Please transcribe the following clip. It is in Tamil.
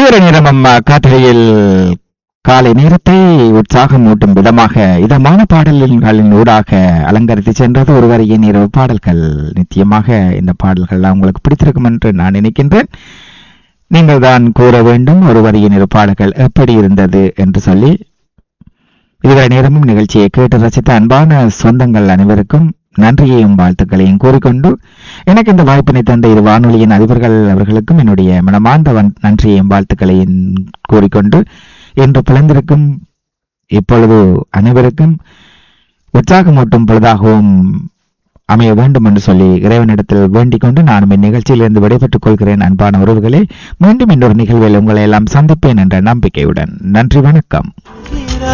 இதுவரை நேரம் அம்மா காட்டுகையில் காலை நேரத்தை உற்சாகமூட்டும் விதமாக இதமான பாடல்களின் ஊடாக அலங்கரித்து சென்றது ஒருவரையின் இரவு பாடல்கள் நிச்சயமாக இந்த பாடல்கள் உங்களுக்கு பிடித்திருக்கும் என்று நான் நினைக்கின்றேன் நீங்கள் தான் கூற வேண்டும் ஒருவரையின் இரு பாடல்கள் எப்படி இருந்தது என்று சொல்லி இதுவரை நேரமும் நிகழ்ச்சியை கேட்டு ரசித்த அன்பான சொந்தங்கள் அனைவருக்கும் நன்றியையும் வாழ்த்துக்களையும் கூறிக்கொண்டு எனக்கு இந்த வாய்ப்பினை தந்த இரு வானொலியின் அதிபர்கள் அவர்களுக்கும் என்னுடைய மனமார்ந்த வன்- நன்றியையும் வாழ்த்துக்களையும் கூறிக்கொண்டு இன்று பிளந்திருக்கும் இப்பொழுது அனைவருக்கும் உற்சாகமூட்டும் பொழுதாகவும் அமைய வேண்டும் என்று சொல்லி இறைவனிடத்தில் வேண்டிக் கொண்டு நானும் இந்நிகழ்ச்சியிலிருந்து விடைபெற்றுக் கொள்கிறேன் அன்பான உறவுகளே மீண்டும் இன்னொரு நிகழ்வில் உங்களை எல்லாம் சந்திப்பேன் என்ற நம்பிக்கையுடன் நன்றி வணக்கம்